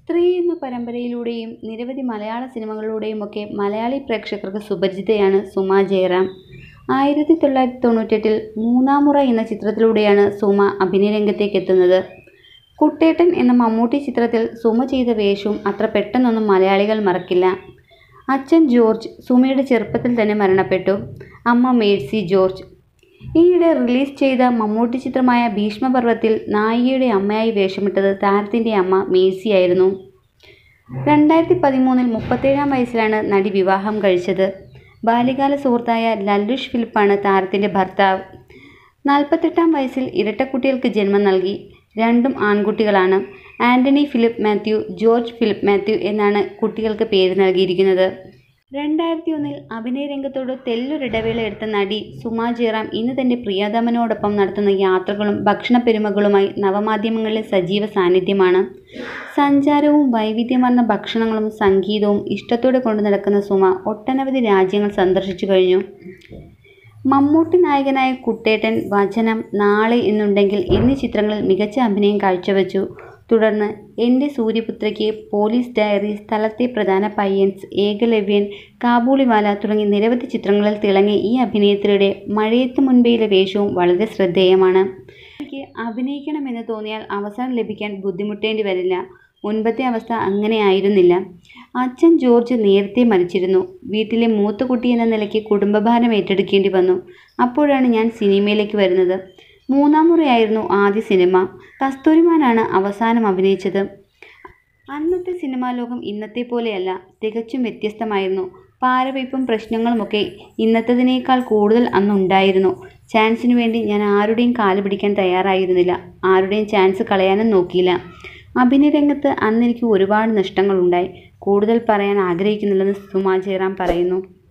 സ്ത്രീ എന്ന പരമ്പരയിലൂടെയും നിരവധി മലയാള സിനിമകളിലൂടെയുമൊക്കെ മലയാളി പ്രേക്ഷകർക്ക് സുപരിചിതയാണ് സുമ ജയറാം. ആയിരത്തി തൊള്ളായിരത്തി തൊണ്ണൂറ്റെട്ടിൽ മൂന്നാം മുറ എന്ന ചിത്രത്തിലൂടെയാണ് സുമ അഭിനയരംഗത്തേക്കെത്തുന്നത്. കുട്ടേട്ടൻ എന്ന മമ്മൂട്ടി ചിത്രത്തിൽ സുമ ചെയ്ത വേഷവും അത്ര പെട്ടെന്നൊന്നും മലയാളികൾ മറക്കില്ല. അച്ഛൻ ജോർജ് സുമയുടെ ചെറുപ്പത്തിൽ തന്നെ മരണപ്പെട്ടു. അമ്മ മേഴ്സി ജോർജ്. ഈയിടെ റിലീസ് ചെയ്ത മമ്മൂട്ടി ചിത്രമായ ഭീഷ്മപർവത്തിൽ നായികയുടെ അമ്മയായി വേഷമിട്ടത് താരത്തിന്റെ അമ്മ മേഴ്സിയായിരുന്നു. രണ്ടായിരത്തി പതിമൂന്നിൽ മുപ്പത്തേഴാം വയസ്സിലാണ് നടി വിവാഹം കഴിച്ചത്. ബാല്യകാല സുഹൃത്തായ ലല്ലുഷ് ഫിലിപ്പാണ് താരത്തിന്റെ ഭർത്താവ്. നാൽപ്പത്തെട്ടാം വയസ്സിൽ ഇരട്ടക്കുട്ടികൾക്ക് ജന്മം നൽകി. രണ്ടും ആൺകുട്ടികളാണ്. Antony Philip Mathew, George Philip Mathew എന്നാണ് കുട്ടികൾക്ക് പേര് നൽകിയിരിക്കുന്നത്. രണ്ടായിരത്തിയൊന്നിൽ അഭിനയരംഗത്തോട് തെല്ലൊരിടവേള എടുത്ത നടി സുമ ജയറാം ഇന്ന് തന്റെ പ്രിയതമനോടൊപ്പം നടത്തുന്ന യാത്രകളും ഭക്ഷണപ്പെരുമകളുമായി നവമാധ്യമങ്ങളിലെ സജീവ സാന്നിധ്യമാണ്. സഞ്ചാരവും വൈവിധ്യമാർന്ന ഭക്ഷണങ്ങളും സംഗീതവും ഇഷ്ടത്തോടെ കൊണ്ടുനടക്കുന്ന സുമ ഒട്ടനവധി രാജ്യങ്ങൾ സന്ദർശിച്ചു കഴിഞ്ഞു. മമ്മൂട്ടി നായകനായ കുട്ടേട്ടൻ, വചനം, നാളെ എന്നുണ്ടെങ്കിൽ എന്നീ ചിത്രങ്ങളിൽ മികച്ച അഭിനയം കാഴ്ചവച്ചു. തുടർന്ന് എന്റെ സൂര്യപുത്രിക്ക്, പോലീസ് ഡയറി, സ്ഥലത്തെ പ്രധാന പയ്യൻസ്, ഏകലവ്യൻ, കാബൂളിവാല തുടങ്ങി നിരവധി ചിത്രങ്ങളിൽ തിളങ്ങിയ ഈ അഭിനേത്രിയുടെ മഴയത്ത് മുൻപെയിലെ വേഷവും വളരെ ശ്രദ്ധേയമാണ്. തനിക്ക് അഭിനയിക്കണമെന്ന് തോന്നിയാൽ അവസരം ലഭിക്കാൻ ബുദ്ധിമുട്ടേണ്ടി വരില്ല. മുൻപത്തെ അവസ്ഥ അങ്ങനെയായിരുന്നില്ല. അച്ഛൻ ജോർജ് നേരത്തെ മരിച്ചിരുന്നു. വീട്ടിലെ മൂത്ത കുട്ടിയെന്ന നിലയ്ക്ക് കുടുംബഭാരം ഏറ്റെടുക്കേണ്ടി വന്നു. അപ്പോഴാണ് ഞാൻ സിനിമയിലേക്ക് വരുന്നത്. മൂന്നാം മുറയായിരുന്നു ആദ്യ സിനിമ. കസ്തൂരിമാനാണ് അവസാനം അഭിനയിച്ചത്. അന്നത്തെ സിനിമാലോകം ഇന്നത്തെപ്പോലെയല്ല. തികച്ചും വ്യത്യസ്തമായിരുന്നു. പാരവയ്പും പ്രശ്നങ്ങളുമൊക്കെ ഇന്നത്തതിനേക്കാൾ കൂടുതൽ അന്നുണ്ടായിരുന്നു. ചാൻസിനു വേണ്ടി ഞാൻ ആരുടെയും കാല് പിടിക്കാൻ തയ്യാറായിരുന്നില്ല. ആരുടെയും ചാൻസ് കളയാനും നോക്കിയില്ല. അഭിനയരംഗത്ത് അന്നെനിക്ക് ഒരുപാട് നഷ്ടങ്ങളുണ്ടായി. കൂടുതൽ പറയാൻ ആഗ്രഹിക്കുന്നില്ലെന്ന് സുമ ജയറാം പറയുന്നു.